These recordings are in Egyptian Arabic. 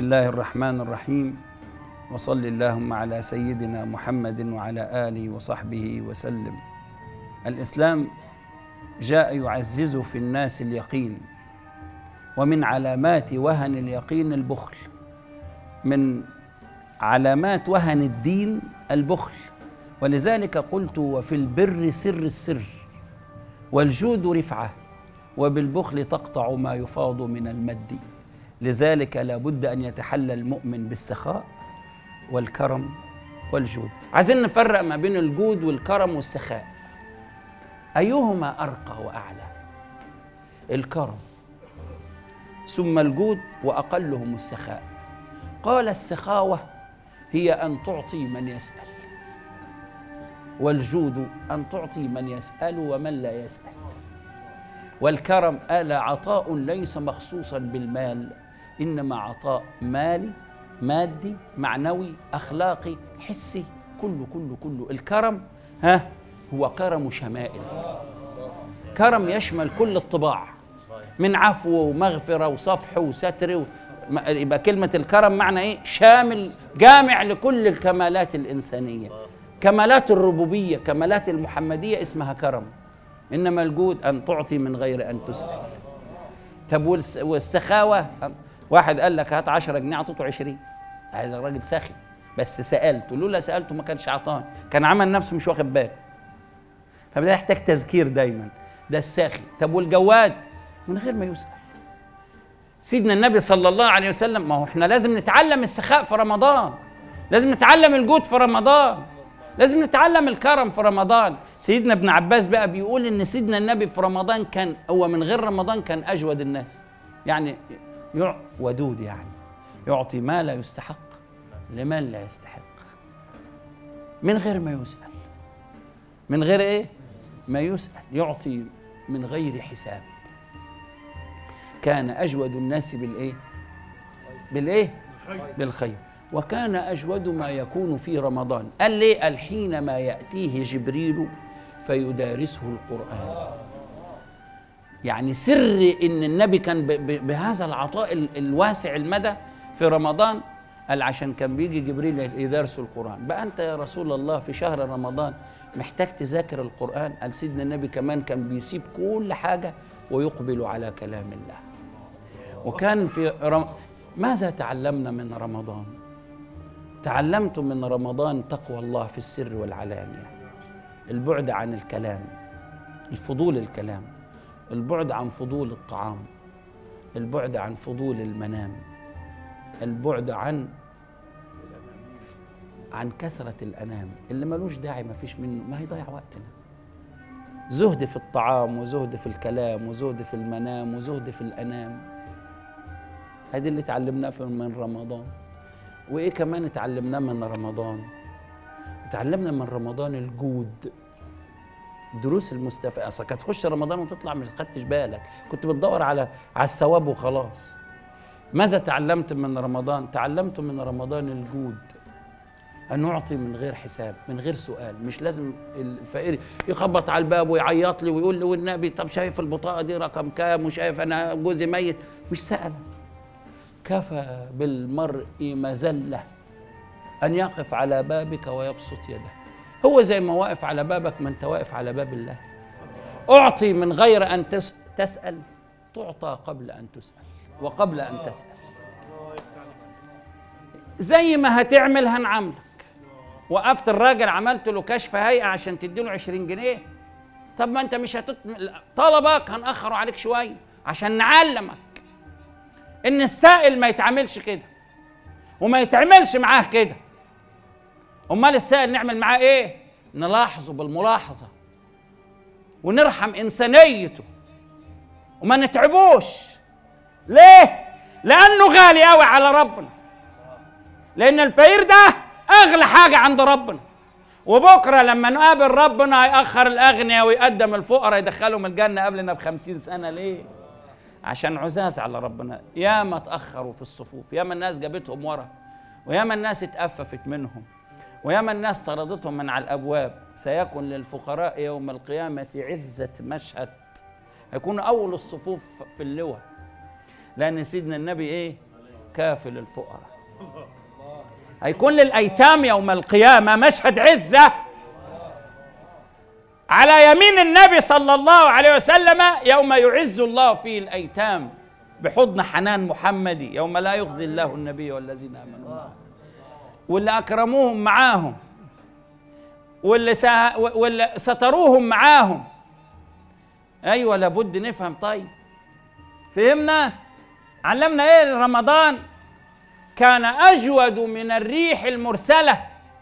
الله الرحمن الرحيم وصل اللهم على سيدنا محمد وعلى اله وصحبه وسلم الاسلام جاء يعزز في الناس اليقين ومن علامات وهن اليقين البخل من علامات وهن الدين البخل ولذلك قلت وفي البر سر السر والجود رفعه وبالبخل تقطع ما يفاض من المد لذلك لا بد ان يتحلى المؤمن بالسخاء والكرم والجود عايزين نفرق ما بين الجود والكرم والسخاء ايهما ارقى واعلى الكرم ثم الجود واقلهم السخاء قال السخاوه هي ان تعطي من يسال والجود ان تعطي من يسال ومن لا يسال والكرم الا عطاء ليس مخصوصا بالمال انما عطاء مالي مادي معنوي اخلاقي حسي كله كله كله الكرم ها هو كرم شمائل كرم يشمل كل الطباع من عفو ومغفره وصفح وستر و... يبقى كلمه الكرم معنى ايه شامل جامع لكل الكمالات الانسانيه كمالات الربوبيه كمالات المحمديه اسمها كرم انما الجود ان تعطي من غير ان تسال طب والسخاوه واحد قال لك هات 10 جنيه اعطيته 20 هذا الراجل سخي بس سالته لولا سالته ما كانش عطاني كان عمل نفسه مش واخد باله فده يحتاج تذكير دايما ده الساخي طب والجواد من غير ما يسال سيدنا النبي صلى الله عليه وسلم ما هو احنا لازم نتعلم السخاء في رمضان لازم نتعلم الجود في رمضان لازم نتعلم الكرم في رمضان سيدنا ابن عباس بقى بيقول ان سيدنا النبي في رمضان كان هو من غير رمضان كان اجود الناس يعني يع ودود يعني يعطي ما لا يستحق لمن لا يستحق من غير ما يسأل من غير ايه ما يسأل يعطي من غير حساب كان أجود الناس بالإيه بالإيه بالخير وكان أجود ما يكون في رمضان قال ليه قال حينما يأتيه جبريل فيدارسه القرآن يعني سر ان النبي كان بهذا العطاء الواسع المدى في رمضان قال عشان كان بيجي جبريل يدرس القرآن بقى أنت يا رسول الله في شهر رمضان محتاج تذاكر القرآن قال سيدنا النبي كمان كان بيسيب كل حاجة ويقبل على كلام الله وكان في رم... ماذا تعلمنا من رمضان تعلمت من رمضان تقوى الله في السر والعلانية البعد عن الكلام الفضول الكلام البعد عن فضول الطعام البعد عن فضول المنام البعد عن عن كثرة الأنام اللي ملوش داعي ما فيش منه ما هيضيع وقتنا زهد في الطعام وزهد في الكلام وزهد في المنام وزهد في الأنام هذه اللي اتعلمناه من رمضان وإيه كمان اتعلمناه من رمضان اتعلمنا من رمضان الجود دروس المستفادة أصلك هتخش رمضان وتطلع مش خدتش بالك كنت بتدور على على الثواب وخلاص ماذا تعلمت من رمضان؟ تعلمت من رمضان الجود أن نعطي من غير حساب من غير سؤال مش لازم الفقير يخبط على الباب ويعيط لي ويقول لي والنبي طب شايف البطاقة دي رقم كام وشايف أنا جوزي ميت مش سأل كفى بالمرء مذلة أن يقف على بابك ويبسط يده هو زي ما واقف على بابك ما أنت واقف على باب الله أعطي من غير أن تسأل تعطى قبل أن تسأل وقبل أن تسأل زي ما هتعمل هنعاملك وقفت الراجل عملت له كشف هيئة عشان تديله 20 جنيه طب ما انت مش هتت... طلبك هنأخره عليك شوية عشان نعلمك ان السائل ما يتعاملش كده وما يتعملش معاه كده امال السائل نعمل معاه ايه نلاحظه بالملاحظة ونرحم إنسانيته وما نتعبوش ليه؟ لأنه غالي قوي على ربنا لأن الفقير ده أغلى حاجة عند ربنا وبكرة لما نقابل ربنا هيأخر الأغنياء ويقدم الفقراء يدخلهم الجنة قبلنا بخمسين سنة ليه؟ عشان عزاز على ربنا ياما تأخروا في الصفوف ياما الناس جابتهم ورا وياما الناس اتأففت منهم وياما الناس طردتهم من على الأبواب سيكون للفقراء يوم القيامة عزة مشهد هيكون أول الصفوف في اللواء لأن سيدنا النبي إيه وكافل الفقراء هيكون للايتام يوم القيامه مشهد عزه على يمين النبي صلى الله عليه وسلم يوم يعز الله فيه الايتام بحضن حنان محمدي يوم لا يخزي الله النبي والذين امنوا معه واللي اكرموهم معاهم واللي, سا... واللي ستروهم معاهم ايوه لابد نفهم طيب فهمنا علمنا ايه رمضان كان اجود من الريح المرسله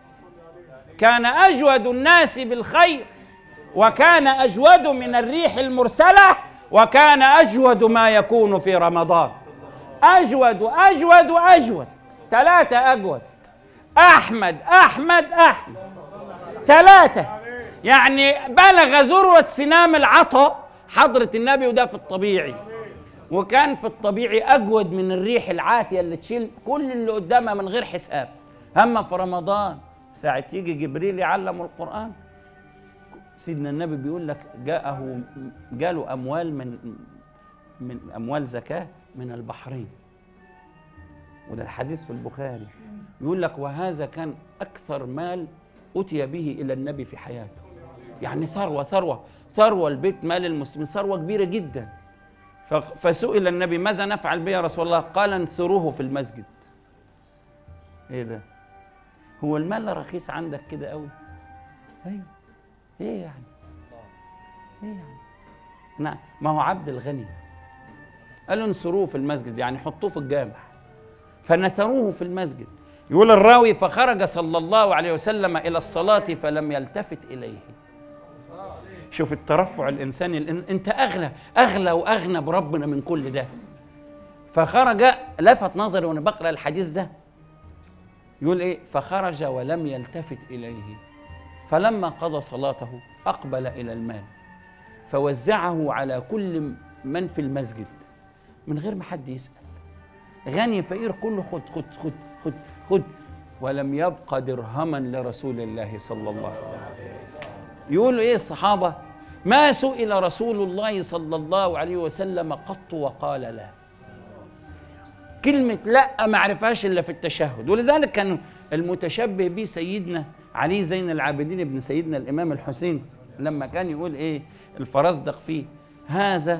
كان اجود الناس بالخير وكان اجود من الريح المرسله وكان اجود ما يكون في رمضان اجود اجود اجود ثلاثه اجود احمد احمد احمد ثلاثه يعني بلغ ذروه سنام العطاء حضره النبي وده في الطبيعي وكان في الطبيعي اجود من الريح العاتيه اللي تشيل كل اللي قدامها من غير حساب اما في رمضان ساعه يجي جبريل يعلم القران سيدنا النبي بيقول لك جاءه جاله اموال من من اموال زكاه من البحرين وده الحديث في البخاري يقول لك وهذا كان اكثر مال اتي به الى النبي في حياته يعني ثروه ثروه ثروه البيت مال المسلمين ثروه كبيره جدا فسئل النبي ماذا نفعل به يا رسول الله قال انثروه في المسجد ايه ده هو المال رخيص عندك كده قوي ايوه ايه يعني ايه يعني نعم ما هو عبد الغني قال له انصروه في المسجد يعني حطوه في الجامع فنثروه في المسجد يقول الراوي فخرج صلى الله عليه وسلم الى الصلاه فلم يلتفت اليه شوف الترفع الانساني انت اغلى اغلى واغنى بربنا من كل ده فخرج لفت نظري وانا بقرا الحديث ده يقول ايه فخرج ولم يلتفت اليه فلما قضى صلاته اقبل الى المال فوزعه على كل من في المسجد من غير ما حد يسال غني فقير كله خد خد خد خد خد ولم يبق درهما لرسول الله صلى الله عليه وسلم يقولوا ايه الصحابه ما سئل رسول الله صلى الله عليه وسلم قط وقال لا كلمة لا ما عرفهاش إلا في التشهد ولذلك كان المتشبه به سيدنا علي زين العابدين ابن سيدنا الإمام الحسين لما كان يقول إيه الفرزدق فيه هذا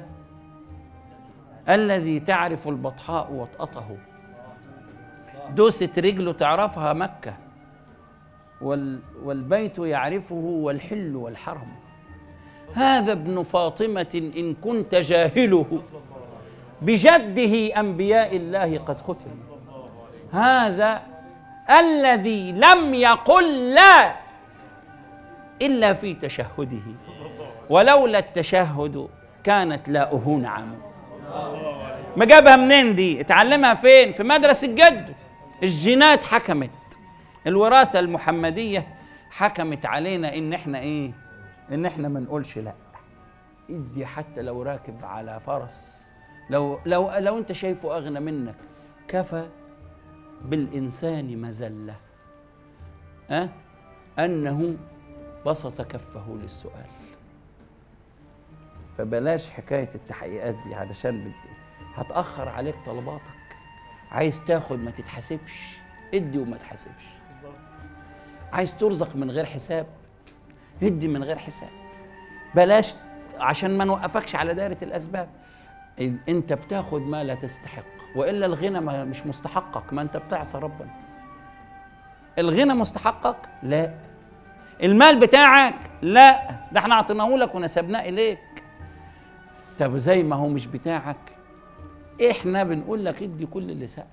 الذي تعرف البطحاء وطأته دوسة رجله تعرفها مكة وال والبيت يعرفه والحل والحرم هذا ابن فاطمة إن كنت جاهله بجده أنبياء الله قد ختم هذا الذي لم يقل لا إلا في تشهده ولولا التشهد كانت لاؤه نعم ما جابها منين دي اتعلمها فين في مدرسة جده الجينات حكمت الوراثة المحمدية حكمت علينا ان احنا ايه ان احنا ما نقولش لا ادي حتى لو راكب على فرس لو لو لو انت شايفه اغنى منك كفى بالانسان مذله أه؟ انه بسط كفه للسؤال فبلاش حكايه التحقيقات دي علشان بدي هتاخر عليك طلباتك عايز تاخد ما تتحاسبش ادي وما تحاسبش عايز ترزق من غير حساب ادي من غير حساب بلاش عشان ما نوقفكش على دائرة الأسباب أنت بتاخد ما لا تستحق وإلا الغنى ما مش مستحقك ما أنت بتعصى ربنا الغنى مستحقك لا المال بتاعك لا ده احنا اعطيناه لك ونسبناه إليك طب زي ما هو مش بتاعك احنا بنقول لك ادي كل اللي سأل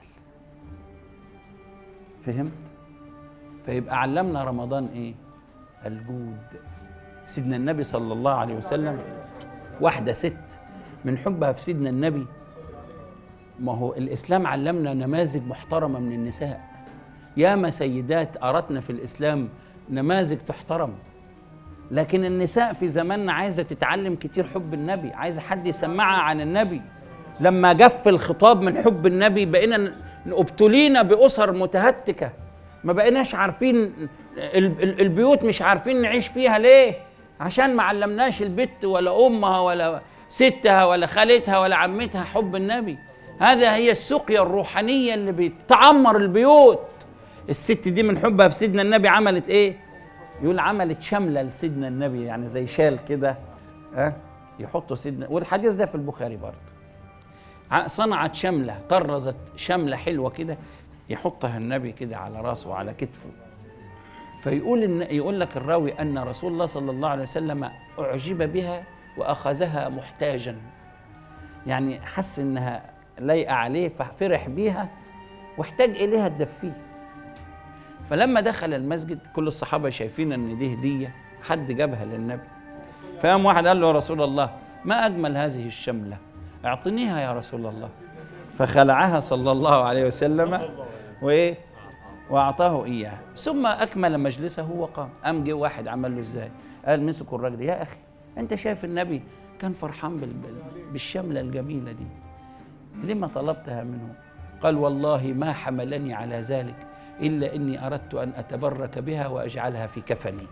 فهمت فيبقى علمنا رمضان ايه الجود سيدنا النبي صلى الله عليه وسلم واحدة ست من حبها في سيدنا النبي ما هو الإسلام علمنا نماذج محترمة من النساء ياما سيدات أردنا في الإسلام نماذج تحترم لكن النساء في زماننا عايزة تتعلم كتير حب النبي عايزة حد يسمعها عن النبي لما جف الخطاب من حب النبي بقينا ابتلينا بأسر متهتكة ما بقيناش عارفين البيوت مش عارفين نعيش فيها ليه عشان ما علمناش البت ولا امها ولا ستها ولا خالتها ولا عمتها حب النبي هذا هي السقيا الروحانية اللي بتعمر البيوت الست دي من حبها في سيدنا النبي عملت ايه يقول عملت شملة لسيدنا النبي يعني زي شال كده ها يحطوا سيدنا والحديث ده في البخاري برضه ع- صنعت شملة طرزت شملة حلوة كده يحطها النبي كده على راسه وعلى كتفه فيقول إن يقول لك الراوي ان رسول الله صلى الله عليه وسلم اعجب بها واخذها محتاجا يعني حس انها لايقه عليه ففرح بيها واحتاج اليها تدفيه فلما دخل المسجد كل الصحابه شايفين ان دي هديه حد جابها للنبي فقام واحد قال له يا رسول الله ما اجمل هذه الشمله اعطنيها يا رسول الله فخلعها صلى الله عليه وسلم وايه واعطاه اياها ثم اكمل مجلسه وقام قام جه واحد عمل له ازاي قال مسكوا الراجل يا اخي انت شايف النبي كان فرحان بال- بال- بالشمله الجميله دي لما طلبتها منه قال والله ما حملني على ذلك الا اني اردت ان اتبرك بها واجعلها في كفني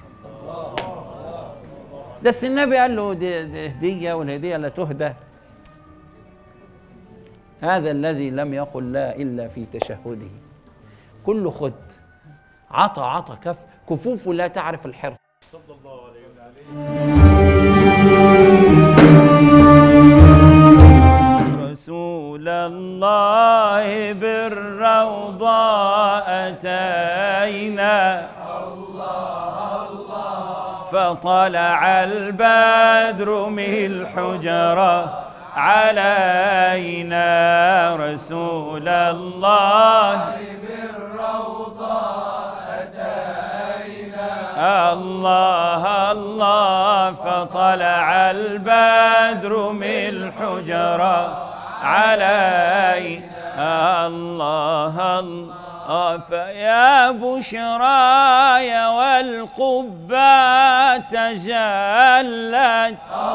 بس النبي قال له دي, دي هديه والهديه لا تهدى هذا الذي لم يقل لا الا في تشهده كله خد عطى عطى كف كفوفه لا تعرف الحرص رسول الله بالروضة أتينا فطلع البدر من الحجرة علينا رسول الله الله الله فطلع البدر من الحجرة علي الله الله فيا بشراي والقبة تجلت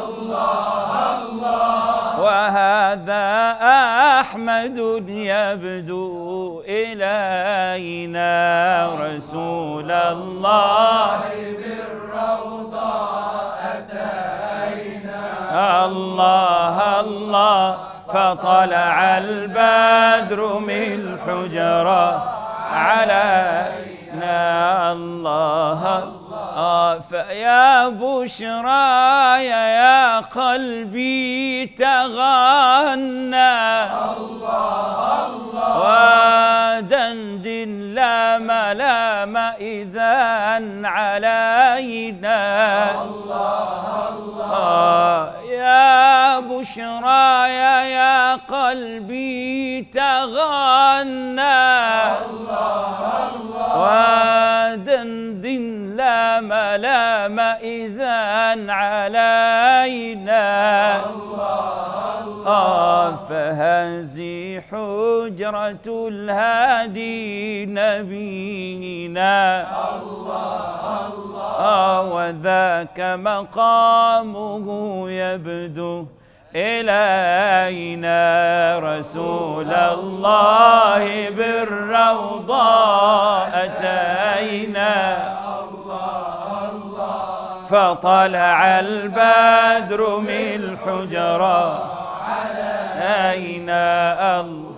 وهذا أحمد يبدو إلينا رسول الله الله الله فطلع البدر من الحجرة علينا الله الله فيا بشراي يا قلبي تغنى ودندن لا ملام إذا علينا آه يا بشراي يا قلبي تغنى ودندن لا ملام إذا علينا آه فهذه حجرة الهادي نبينا آه وذاك مقامه يبدو إلينا رسول الله بالروضة أتينا فطلع البدر من الحجرة أين الله